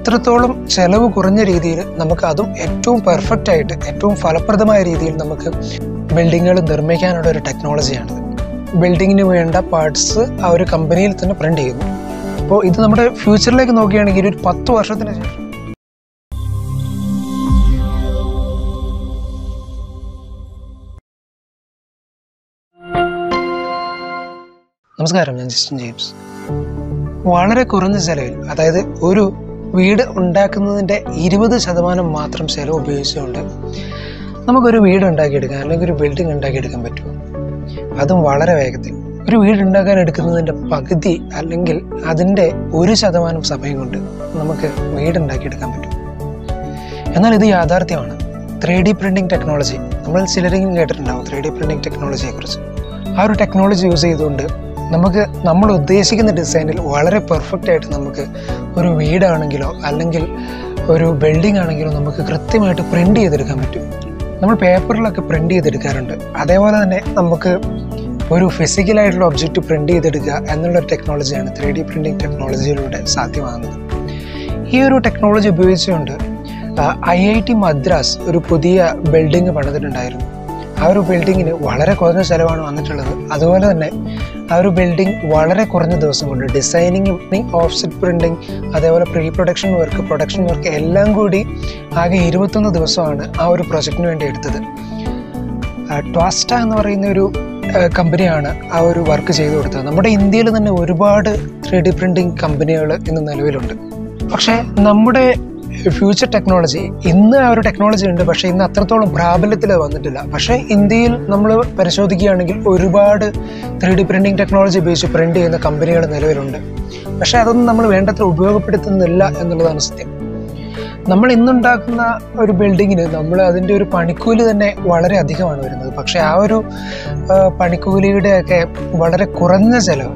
അത്രത്തോളം ചെലവ് കുറഞ്ഞ രീതിയിൽ നമുക്ക് അതും ഏറ്റവും പെർഫെക്റ്റ് ആയിട്ട് ഏറ്റവും ഫലപ്രദമായ രീതിയിൽ നമുക്ക് ബിൽഡിങ്ങുകൾ നിർമ്മിക്കാനുള്ള ഒരു ടെക്നോളജിയാണിത് ബിൽഡിങ്ങിന് വേണ്ട പാർട്സ് ആ ഒരു കമ്പനിയിൽ തന്നെ പ്രിന്റ് ചെയ്യുന്നു അപ്പോൾ ഇത് നമ്മുടെ ഫ്യൂച്ചറിലേക്ക് നോക്കുകയാണെങ്കിൽ ഒരു പത്ത് വർഷത്തിന് ശേഷം നമസ്കാരം ഞാൻ ജസ്റ്റിൻ ജെയിംസ് വളരെ കുറഞ്ഞ ചെലവിൽ അതായത് ഒരു വീട് ഉണ്ടാക്കുന്നതിൻ്റെ ഇരുപത് ശതമാനം മാത്രം ചെലവ് ഉപയോഗിച്ചുകൊണ്ട് നമുക്കൊരു വീട് ഉണ്ടാക്കിയെടുക്കാൻ അല്ലെങ്കിൽ ഒരു ബിൽഡിംഗ് ഉണ്ടാക്കിയെടുക്കാൻ പറ്റും അതും വളരെ വേഗത്തിൽ ഒരു വീട് ഉണ്ടാക്കാൻ എടുക്കുന്നതിൻ്റെ പകുതി അല്ലെങ്കിൽ അതിൻ്റെ ഒരു ശതമാനം സമയം കൊണ്ട് നമുക്ക് വീട് ഉണ്ടാക്കിയെടുക്കാൻ പറ്റും എന്നാൽ ഇത് യാഥാർത്ഥ്യമാണ് ത്രീ ഡി പ്രിൻറ്റിംഗ് ടെക്നോളജി നമ്മൾ ചിലരെങ്കിലും കേട്ടിട്ടുണ്ടാവും ത്രീ ഡി പ്രിൻറ്റിംഗ് ടെക്നോളജിയെ കുറിച്ച് ആ ഒരു ടെക്നോളജി യൂസ് ചെയ്തുകൊണ്ട് നമുക്ക് നമ്മൾ ഉദ്ദേശിക്കുന്ന ഡിസൈനിൽ വളരെ പെർഫെക്റ്റ് ആയിട്ട് നമുക്ക് ഒരു വീടാണെങ്കിലോ അല്ലെങ്കിൽ ഒരു ബിൽഡിംഗ് ആണെങ്കിലോ നമുക്ക് കൃത്യമായിട്ട് പ്രിന്റ് ചെയ്തെടുക്കാൻ പറ്റും നമ്മൾ പേപ്പറിലൊക്കെ പ്രിന്റ് ചെയ്തെടുക്കാറുണ്ട് അതേപോലെ തന്നെ നമുക്ക് ഒരു ഫിസിക്കലായിട്ടുള്ള ഒബ്ജക്റ്റ് പ്രിന്റ് ചെയ്തെടുക്കുക എന്നുള്ള ഒരു ടെക്നോളജിയാണ് ത്രീ ഡി പ്രിന്റിംഗ് ടെക്നോളജിയിലൂടെ സാധ്യമാകുന്നത് ഈ ഒരു ടെക്നോളജി ഉപയോഗിച്ചുകൊണ്ട് ഐ ഐ ടി മദ്രാസ് ഒരു പുതിയ ബിൽഡിംഗ് പണിതിട്ടുണ്ടായിരുന്നു ആ ഒരു ബിൽഡിങ്ങിന് വളരെ കുറഞ്ഞ ചിലവാണ് വന്നിട്ടുള്ളത് അതുപോലെ തന്നെ ആ ഒരു ബിൽഡിംഗ് വളരെ കുറഞ്ഞ ദിവസം കൊണ്ട് ഡിസൈനിങ് ഓഫ്സെറ്റ് പ്രിന്റിംഗ് അതേപോലെ pre production work production work എല്ലാം കൂടി ആകെ ഇരുപത്തൊന്ന് ദിവസമാണ് ആ ഒരു പ്രൊജക്റ്റിന് വേണ്ടി എടുത്തത് ട്വാസ്റ്റ എന്ന് പറയുന്ന ഒരു കമ്പനിയാണ് ആ ഒരു വർക്ക് ചെയ്തു കൊടുത്തത് നമ്മുടെ ഇന്ത്യയിൽ തന്നെ ഒരുപാട് ത്രീ ഡി പ്രിന്റിംഗ് കമ്പനികൾ ഇന്ന് നിലവിലുണ്ട് പക്ഷേ നമ്മുടെ ഫ്യൂച്ചർ ടെക്നോളജി ഇന്ന് ആ ഒരു ടെക്നോളജി ഉണ്ട് പക്ഷേ ഇന്ന് അത്രത്തോളം പ്രാബല്യത്തിൽ അത് വന്നിട്ടില്ല പക്ഷേ ഇന്ത്യയിൽ നമ്മൾ പരിശോധിക്കുകയാണെങ്കിൽ ഒരുപാട് ത്രീ ഡി പ്രിന്റിംഗ് ടെക്നോളജി ഉപയോഗിച്ച് പ്രിന്റ് ചെയ്യുന്ന കമ്പനികൾ നിലവിലുണ്ട് പക്ഷേ അതൊന്നും നമ്മൾ വേണ്ടത്ര ഉപയോഗപ്പെടുത്തുന്നില്ല എന്നുള്ളതാണ് സത്യം നമ്മൾ ഇന്നുണ്ടാക്കുന്ന ഒരു ബിൽഡിങ്ങിന് നമ്മൾ അതിൻ്റെ ഒരു പണിക്കൂലി തന്നെ വളരെ അധികമാണ് വരുന്നത് പക്ഷേ ആ ഒരു ആ, പണിക്കൂലിയുടെയൊക്കെ വളരെ കുറഞ്ഞ ചെലവ്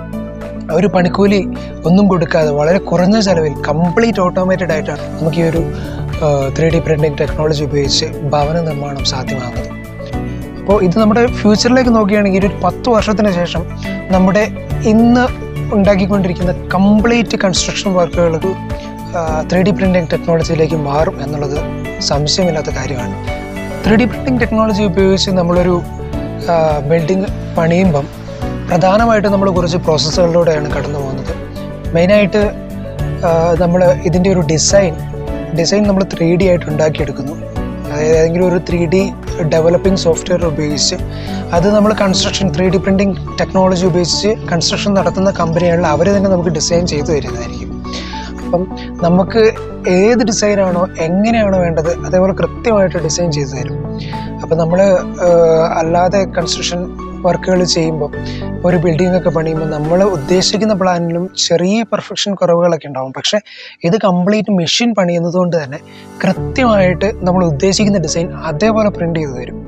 ആ ഒരു പണിക്കൂലി ഒന്നും കൊടുക്കാതെ വളരെ കുറഞ്ഞ ചെലവിൽ കംപ്ലീറ്റ് ഓട്ടോമേറ്റഡ് ആയിട്ടാണ് നമുക്ക് ഈ ഒരു ത്രീ ഡി പ്രിന്റിംഗ് ടെക്നോളജി ഉപയോഗിച്ച് ഭവന നിർമ്മാണം സാധ്യമാകുന്നത് അപ്പോൾ ഇത് നമ്മുടെ ഫ്യൂച്ചറിലേക്ക് നോക്കുകയാണെങ്കിൽ ഒരു പത്ത് വർഷത്തിന് ശേഷം നമ്മുടെ ഇന്ന് ഉണ്ടാക്കിക്കൊണ്ടിരിക്കുന്ന കംപ്ലീറ്റ് കൺസ്ട്രക്ഷൻ വർക്കുകൾ ത്രീ ഡി പ്രിന്റിംഗ് ടെക്നോളജിയിലേക്ക് മാറും എന്നുള്ളത് സംശയമില്ലാത്ത കാര്യമാണ് ത്രീ ഡി പ്രിന്റിംഗ് ടെക്നോളജി ഉപയോഗിച്ച് നമ്മളൊരു ബിൽഡിംഗ് പണിയുമ്പം പ്രധാനമായിട്ടും നമ്മൾ കുറച്ച് പ്രോസസ്സുകളിലൂടെയാണ് കടന്നു പോകുന്നത് മെയിനായിട്ട് നമ്മൾ ഇതിൻ്റെ ഒരു ഡിസൈൻ ഡിസൈൻ നമ്മൾ ത്രീ ഡി ആയിട്ട് ഉണ്ടാക്കിയെടുക്കുന്നു അതായത് ഏതെങ്കിലും ഒരു ത്രീ ഡി ഡെവലപ്പിംഗ് സോഫ്റ്റ്വെയർ ഉപയോഗിച്ച് അത് നമ്മൾ construction three D printing technology ഉപയോഗിച്ച് കൺസ്ട്രക്ഷൻ നടത്തുന്ന കമ്പനികളിൽ അവർ തന്നെ നമുക്ക് ഡിസൈൻ ചെയ്തു തരുന്നതായിരിക്കും അപ്പം നമുക്ക് ഏത് ഡിസൈനാണോ എങ്ങനെയാണോ വേണ്ടത് അതേപോലെ കൃത്യമായിട്ട് ഡിസൈൻ ചെയ്തു തരും അപ്പം നമ്മൾ അല്ലാതെ കൺസ്ട്രക്ഷൻ വർക്കുകൾ ചെയ്യുമ്പോൾ ഒരു ബിൽഡിംഗ് ഒക്കെ പണിയുമ്പോൾ നമ്മൾ ഉദ്ദേശിക്കുന്ന പ്ലാനിലും ചെറിയ പെർഫെക്ഷൻ കുറവുകളൊക്കെ ഉണ്ടാവും പക്ഷേ ഇത് കംപ്ലീറ്റ് മെഷീൻ പണിയുന്നത് കൊണ്ട് തന്നെ കൃത്യമായിട്ട് നമ്മൾ ഉദ്ദേശിക്കുന്ന ഡിസൈൻ അതേപോലെ പ്രിന്റ് ചെയ്തു തരും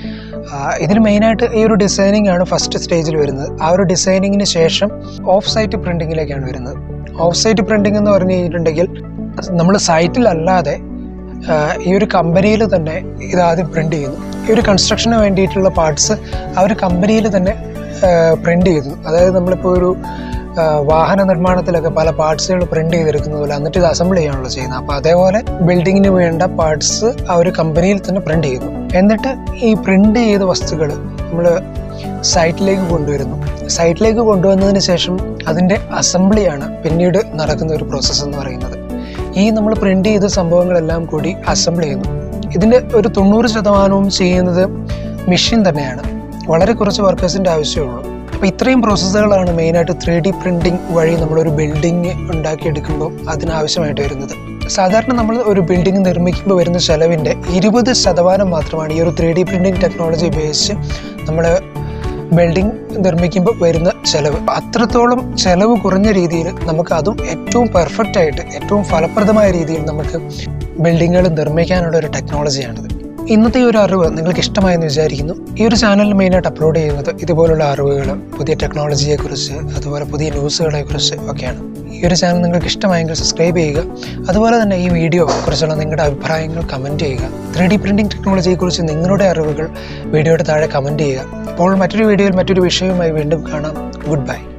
ഇതിന് മെയിനായിട്ട് ഈ ഒരു ഡിസൈനിങ് ആണ് ഫസ്റ്റ് സ്റ്റേജിൽ വരുന്നത് ആ ഒരു ഡിസൈനിങ്ങിന് ശേഷം ഓഫ് സൈറ്റ് പ്രിന്റിങ്ങിലേക്കാണ് വരുന്നത് ഓഫ് സൈറ്റ് പ്രിന്റിംഗ് എന്ന് പറഞ്ഞു കഴിഞ്ഞിട്ടുണ്ടെങ്കിൽ നമ്മൾ സൈറ്റിലല്ലാതെ ആഹ് ഈ ഒരു കമ്പനിയിൽ തന്നെ ഇത് ആദ്യം പ്രിന്റ് ചെയ്യുന്നു ഈ ഒരു കൺസ്ട്രക്ഷന് വേണ്ടിയിട്ടുള്ള പാർട്സ് ആ ഒരു കമ്പനിയിൽ തന്നെ പ്രിന്റ് ചെയ്തു അതായത് നമ്മളിപ്പോൾ ഒരു ആഹ് വാഹന നിർമ്മാണത്തിലൊക്കെ പല പാർട്സുകൾ പ്രിന്റ് ചെയ്തെടുക്കുന്നത് പോലെ എന്നിട്ട് ഇത് അസംബിൾ ചെയ്യാനുള്ള ചെയ്യുന്നത് അപ്പോൾ അതേപോലെ ബിൽഡിങ്ങിന് വേണ്ട പാർട്സ് ആ ഒരു കമ്പനിയിൽ തന്നെ പ്രിന്റ് ചെയ്യുന്നു എന്നിട്ട് ഈ പ്രിന്റ് ചെയ്ത വസ്തുക്കൾ നമ്മൾ സൈറ്റിലേക്ക് കൊണ്ടുവരുന്നു സൈറ്റിലേക്ക് കൊണ്ടുവന്നതിന് ശേഷം അതിൻ്റെ അസംബ്ലിയാണ് പിന്നീട് നടക്കുന്ന ഒരു പ്രോസസ്സ് എന്ന് പറയുന്നത് ഈ നമ്മൾ പ്രിന്റ് ചെയ്ത സംഭവങ്ങളെല്ലാം കൂടി അസംബിൾ ചെയ്യുന്നു ഇതിൻ്റെ ഒരു തൊണ്ണൂറ് ശതമാനവും ചെയ്യുന്നത് മെഷീൻ തന്നെയാണ് വളരെ കുറച്ച് വർക്കേഴ്സിൻ്റെ ആവശ്യമുള്ളൂ അപ്പോൾ ഇത്രയും പ്രോസസ്സുകളാണ് മെയിനായിട്ട് ത്രീ ഡി പ്രിൻറ്റിംഗ് വഴി നമ്മളൊരു ബിൽഡിംഗ് ഉണ്ടാക്കിയെടുക്കുമ്പോൾ അതിനാവശ്യമായിട്ട് വരുന്നത് സാധാരണ നമ്മൾ ഒരു ബിൽഡിംഗ് നിർമ്മിക്കുമ്പോൾ വരുന്ന ചെലവിൻ്റെ ഇരുപത് ശതമാനം മാത്രമാണ് ഈ ഒരു ത്രീ ഡി പ്രിൻറ്റിംഗ് ടെക്നോളജി ഉപയോഗിച്ച് നമ്മൾ ബിൽഡിംഗ് നിർമ്മിക്കുമ്പോൾ വരുന്ന ചെലവ് അത്രത്തോളം ചെലവ് കുറഞ്ഞ രീതിയിൽ നമുക്ക് അതും ഏറ്റവും പെർഫെക്റ്റ് ആയിട്ട് ഏറ്റവും ഫലപ്രദമായ രീതിയിൽ നമുക്ക് ബിൽഡിങ്ങുകൾ നിർമ്മിക്കാനുള്ള ഒരു ടെക്നോളജിയാണിത് ഇന്നത്തെ ഈ ഒരു അറിവ് നിങ്ങൾക്ക് ഇഷ്ടമായെന്ന് വിചാരിക്കുന്നു ഈ ഒരു ചാനലിൽ മെയിനായിട്ട് അപ്ലോഡ് ചെയ്യുന്നത് ഇതുപോലുള്ള അറിവുകൾ പുതിയ ടെക്നോളജിയെക്കുറിച്ച് അതുപോലെ പുതിയ ന്യൂസുകളെ കുറിച്ച് ഒക്കെയാണ് ഈ ഒരു ചാനൽ നിങ്ങൾക്ക് ഇഷ്ടമായെങ്കിൽ സബ്സ്ക്രൈബ് ചെയ്യുക അതുപോലെ തന്നെ ഈ വീഡിയോ കുറിച്ചുള്ള നിങ്ങളുടെ അഭിപ്രായങ്ങൾ കമൻറ്റ് ചെയ്യുക ത്രീ ഡി പ്രിൻറ്റിംഗ് ടെക്നോളജിയെക്കുറിച്ച് നിങ്ങളുടെ അറിവുകൾ വീഡിയോയുടെ താഴെ കമൻറ്റ് ചെയ്യുക അപ്പോൾ മറ്റൊരു വീഡിയോയിൽ മറ്റൊരു വിഷയവുമായി വീണ്ടും കാണാം ഗുഡ് ബൈ